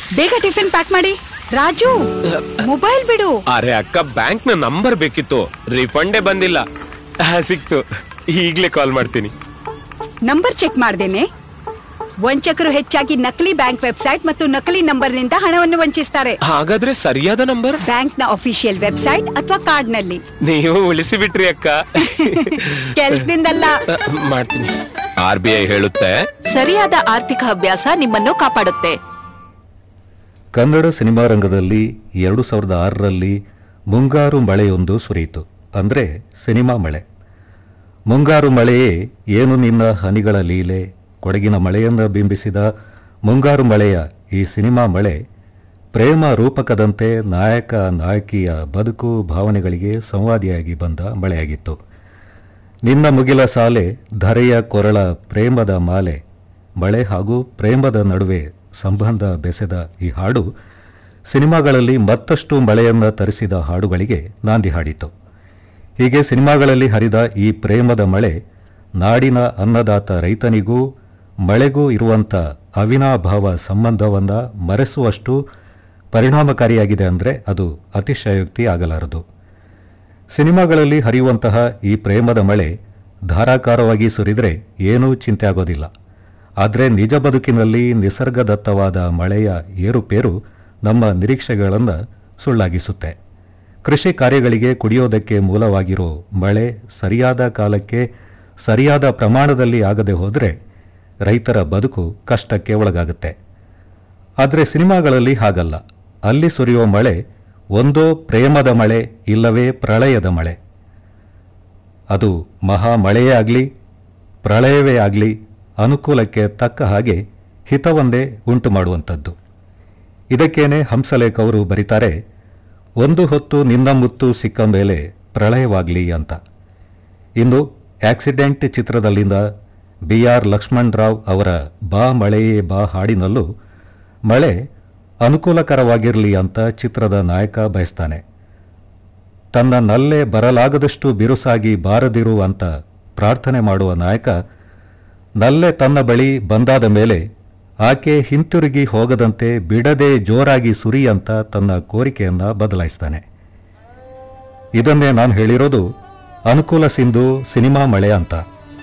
ಬೇಗ tiffin pack ಮಾಡಿ Raju mobile ಬಿಡು ಅರೆ ಅಕ್ಕ ಬ್ಯಾಂಕ್ ನ ನಂಬರ್ ಬೇಕಿತ್ತು ರಿಫಂಡೇ ಬಂದಿಲ್ಲ ಆ, ಸಿಕ್ತು ಈಗ್ಲೇ ಕಾಲ್ ಮಾಡ್ತೀನಿ ನಂಬರ್ ಚೆಕ್ ಮಾಡ್ದೇನೆ ವಂಚಕರು ಹೆಚ್ಚಾಗಿ ನಕಲಿ ಬ್ಯಾಂಕ್ ವೆಬ್ಸೈಟ್ ಮತ್ತು ನಕಲಿ ನಂಬರ್ನಿಂದ ಹಣವನ್ನು ವಂಚಿಸ್ತಾರೆ ಹಾಗಾದ್ರೆ ಸರಿಯಾದ ನಂಬರ್ ಬ್ಯಾಂಕ್ನ ಅಫಿಷಿಯಲ್ ವೆಬ್ಸೈಟ್ ಅಥವಾ ಕಾರ್ಡ್ ನಲ್ಲಿ ನೀವು ಉಳಿಸಿ ಬಿಟ್ರಿ ಅಕ್ಕ ಕೆಲ್ಸದಿಂದಲ್ಲ ಆ, ಮಾಡ್ತೀನಿ ಆರ್ ಬಿ ಐ ಹೇಳುತ್ತೆ ಸರಿಯಾದ ಆರ್ಥಿಕ ಅಭ್ಯಾಸ ನಿಮ್ಮನ್ನು ಕಾಪಾಡುತ್ತೆ ಕನ್ನಡ ಸಿನಿಮಾ ರಂಗದಲ್ಲಿ ಎರಡು ಸಾವಿರದ ಆರರಲ್ಲಿ ಮುಂಗಾರು ಮಳೆಯೊಂದು ಸುರಿಯಿತು ಅಂದರೆ ಸಿನಿಮಾ ಮಳೆ ಮುಂಗಾರು ಮಳೆಯೇ ಏನು ನಿನ್ನ ಹನಿಗಳ ಲೀಲೆ ಕೊಡಗಿನ ಮಳೆಯನ್ನು ಬಿಂಬಿಸಿದ ಮುಂಗಾರು ಮಳೆಯ ಈ ಸಿನಿಮಾ ಮಳೆ ಪ್ರೇಮ ರೂಪಕದಂತೆ ನಾಯಕ ನಾಯಕಿಯ ಬದುಕು ಭಾವನೆಗಳಿಗೆ ಸಂವಾದಿಯಾಗಿ ಬಂದ ಮಳೆಯಾಗಿತ್ತು ನಿನ್ನ ಮುಗಿಲ ಸಾಲೆ ಧರೆಯ ಕೊರಳ ಪ್ರೇಮದ ಮಾಲೆ ಮಳೆ ಹಾಗೂ ಪ್ರೇಮದ ನಡುವೆ ಸಂಬಂಧ ಬೆಸೆದ ಈ ಹಾಡು ಸಿನಿಮಾಗಳಲ್ಲಿ ಮತ್ತಷ್ಟು ಮಳೆಯನ್ನ ತರಿಸಿದ ಹಾಡುಗಳಿಗೆ ನಾಂದಿ ಹಾಡಿತು ಹೀಗೆ ಸಿನಿಮಾಗಳಲ್ಲಿ ಹರಿದ ಈ ಪ್ರೇಮದ ಮಳೆ ನಾಡಿನ ಅನ್ನದಾತ ರೈತನಿಗೂ ಮಳೆಗೂ ಇರುವಂಥ ಅವಿನಾಭಾವ ಸಂಬಂಧವನ್ನ ಮರೆಸುವಷ್ಟು ಪರಿಣಾಮಕಾರಿಯಾಗಿದೆ ಅಂದರೆ ಅದು ಅತಿಶಯೋಕ್ತಿ ಆಗಲಾರದು ಸಿನಿಮಾಗಳಲ್ಲಿ ಹರಿಯುವಂತಹ ಈ ಪ್ರೇಮದ ಮಳೆ ಧಾರಾಕಾರವಾಗಿ ಸುರಿದ್ರೆ ಏನೂ ಚಿಂತೆ ಆಗೋದಿಲ್ಲ ಆದರೆ ನಿಜ ಬದುಕಿನಲ್ಲಿ ನಿಸರ್ಗದತ್ತವಾದ ಮಳೆಯ ಏರುಪೇರು ನಮ್ಮ ನಿರೀಕ್ಷೆಗಳನ್ನು ಸುಳ್ಳಾಗಿಸುತ್ತೆ ಕೃಷಿ ಕಾರ್ಯಗಳಿಗೆ ಕುಡಿಯೋದಕ್ಕೆ ಮೂಲವಾಗಿರೋ ಮಳೆ ಸರಿಯಾದ ಕಾಲಕ್ಕೆ ಸರಿಯಾದ ಪ್ರಮಾಣದಲ್ಲಿ ಆಗದೆ ಹೋದರೆ ರೈತರ ಬದುಕು ಕಷ್ಟಕ್ಕೆ ಒಳಗಾಗುತ್ತೆ ಆದರೆ ಸಿನಿಮಾಗಳಲ್ಲಿ ಹಾಗಲ್ಲ ಅಲ್ಲಿ ಸುರಿಯೋ ಮಳೆ ಒಂದೋ ಪ್ರೇಮದ ಮಳೆ ಇಲ್ಲವೇ ಪ್ರಳಯದ ಮಳೆ ಅದು ಮಹಾ ಮಳೆಯೇ ಆಗಲಿ ಪ್ರಳಯವೇ ಆಗಲಿ ಅನುಕೂಲಕ್ಕೆ ತಕ್ಕ ಹಾಗೆ ಹಿತವನ್ನೇ ಉಂಟು ಮಾಡುವಂಥದ್ದು ಇದಕ್ಕೇನೆ ಹಂಸಲೇಖ ಅವರು ಬರೀತಾರೆ ಒಂದು ಹೊತ್ತು ನಿನ್ನ ಮುತ್ತು ಸಿಕ್ಕ ಮೇಲೆ ಪ್ರಳಯವಾಗಲಿ ಅಂತ ಇನ್ನು ಆಕ್ಸಿಡೆಂಟ್ ಚಿತ್ರದಲ್ಲಿಂದ ಬಿ ಆರ್ ಲಕ್ಷ್ಮಣರಾವ್ ಅವರ ಬಾ ಮಳೆಯೇ ಬಾ ಹಾಡಿನಲ್ಲೂ ಮಳೆ ಅನುಕೂಲಕರವಾಗಿರಲಿ ಅಂತ ಚಿತ್ರದ ನಾಯಕ ಬಯಸ್ತಾನೆ ತನ್ನ ನಲ್ಲೆ ಬರಲಾಗದಷ್ಟು ಬಿರುಸಾಗಿ ಬಾರದಿರು ಅಂತ ಪ್ರಾರ್ಥನೆ ಮಾಡುವ ನಾಯಕ ನಲ್ಲೆ ತನ್ನ ಬಳಿ ಬಂದಾದ ಮೇಲೆ ಆಕೆ ಹಿಂತಿರುಗಿ ಹೋಗದಂತೆ ಬಿಡದೆ ಜೋರಾಗಿ ಸುರಿ ಅಂತ ತನ್ನ ಕೋರಿಕೆಯನ್ನ ಬದಲಾಯಿಸ್ತಾನೆ ಇದನ್ನೇ ನಾನು ಹೇಳಿರೋದು ಅನುಕೂಲ ಸಿಂಧು ಸಿನಿಮಾ ಮಳೆ ಅಂತ